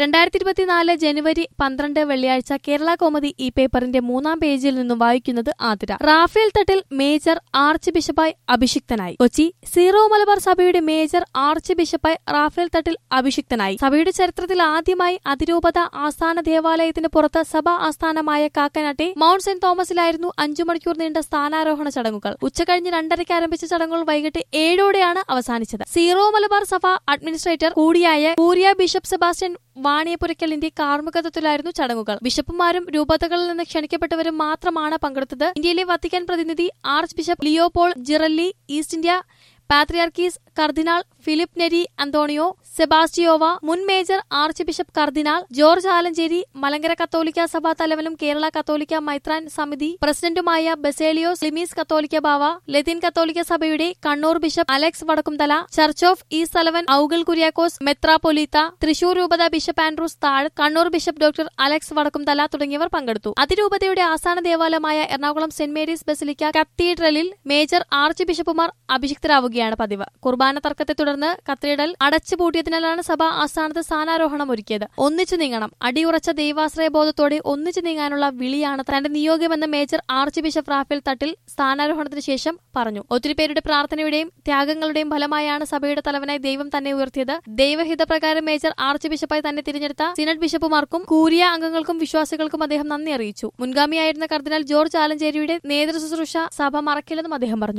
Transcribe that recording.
രണ്ടായിരത്തി ഇരുപത്തിനാല് ജനുവരി പന്ത്രണ്ട് വെള്ളിയാഴ്ച കേരള കോമതി ഈ പേപ്പറിന്റെ മൂന്നാം പേജിൽ നിന്നും വായിക്കുന്നത് ആതിര റാഫേൽ തട്ടിൽ മേജർ ആർച്ച് ബിഷപ്പായി അഭിഷിക്തനായി കൊച്ചി സീറോ മലബാർ സഭയുടെ മേജർ ആർച്ച് ബിഷപ്പായി റാഫേൽ തട്ടിൽ അഭിഷിക്തനായി സഭയുടെ ചരിത്രത്തിൽ ആദ്യമായി അതിരൂപത ആസ്ഥാന ദേവാലയത്തിന് പുറത്ത് സഭാ ആസ്ഥാനമായ കാക്കനാട്ടെ മൗണ്ട് സെന്റ് തോമസിലായിരുന്നു അഞ്ചു മണിക്കൂർ നീണ്ട സ്ഥാനാരോഹണ ചടങ്ങുകൾ ഉച്ചകഴിഞ്ഞ് രണ്ടരയ്ക്ക് ആരംഭിച്ച ചടങ്ങുകൾ വൈകിട്ട് ഏഴോടെയാണ് അവസാനിച്ചത് സീറോ മലബാർ സഭ അഡ്മിനിസ്ട്രേറ്റർ കൂടിയായ കൂരിയ ബിഷപ്പ് സെബാസ്റ്റ്യൻ വാണിയപുരയ്ക്കലിന്റെ കാർമ്മികത്വത്തിലായിരുന്നു ചടങ്ങുകൾ ബിഷപ്പുമാരും രൂപതകളിൽ നിന്ന് ക്ഷണിക്കപ്പെട്ടവരും മാത്രമാണ് പങ്കെടുത്തത് ഇന്ത്യയിലെ വത്തിക്കാൻ പ്രതിനിധി archbishop Leopold Girelli East India പാത്രിയാർക്കീസ് കർദിനാൾ ഫിലിപ്പ് നെരി അന്തോണിയോ സെബാസ്റ്റിയോവ മുൻ മേജർ ആർച്ച് ബിഷപ്പ് കർദിനാൾ ജോർജ് ആലഞ്ചേരി മലങ്കര കത്തോലിക്ക സഭാ തലവനും കേരള കത്തോലിക്ക മൈത്രാൻ സമിതി പ്രസിഡന്റുമായ ബസേലിയോസ് ലിമീസ് കത്തോലിക്ക ബാവ ലത്തീൻ കത്തോലിക്ക സഭയുടെ Kannur bishop Alex Vadakkumthala church of east തലവൻ ഔഗൽ കുര്യാക്കോസ് മെത്രാപൊലീത്ത തൃശൂർ രൂപത ബിഷപ്പ് ആൻഡ്രൂസ് താഴ് കണ്ണൂർ ബിഷപ്പ് ഡോക്ടർ അലക്സ് വടക്കുംതല തുടങ്ങിയവർ പങ്കെടുത്തു അതിരൂപതയുടെ ആസ്ഥാന ദേവാലയമായ എറണാകുളം സെന്റ് മേരീസ് ബസിലിക്ക കത്തീഡ്രലിൽ മേജർ ആർച്ച് ബിഷപ്പുമാർ അഭിഷിക്തരാവുകയാണ് പതിവ് കുർബാന തർക്കത്തെ തുടർന്ന് കത്തീഡ്രൽ അടച്ചുപൂട്ടിയതിനാലാണ് സഭ ആസ്ഥാനത്ത് സ്ഥാനാരോഹണം ഒരുക്കിയത് ഒന്നിച്ചു നീങ്ങണം അടിയുറച്ച ദൈവാശ്രയ ബോധത്തോടെ ഒന്നിച്ചു നീങ്ങാനുള്ള വിളിയാണ് തന്റെ നിയോഗമെന്ന് major archbishop Raphael Thattil സ്ഥാനാരോഹണത്തിന് ശേഷം പറഞ്ഞു ഒത്തിരി പേരുടെ പ്രാർത്ഥനയുടെയും ത്യാഗങ്ങളുടെയും ഫലമായാണ് സഭയുടെ തലവനായി ദൈവം തന്നെ ഉയർത്തിയത് ദൈവഹിതപ്രകാരം മേജർ ആർച്ച് ബിഷപ്പായി തന്നെ തിരഞ്ഞെടുത്ത സിനഡ് ബിഷപ്പുമാർക്കും കൂരിയ അംഗങ്ങൾക്കും വിശ്വാസികൾക്കും അദ്ദേഹം നന്ദി അറിയിച്ചു മുൻഗാമിയായിരുന്ന കർദിനാൾ ജോർജ് ആലഞ്ചേരിയുടെ നേതൃശുശ്രൂഷ സഭ മറക്കില്ലെന്നും അദ്ദേഹം പറഞ്ഞു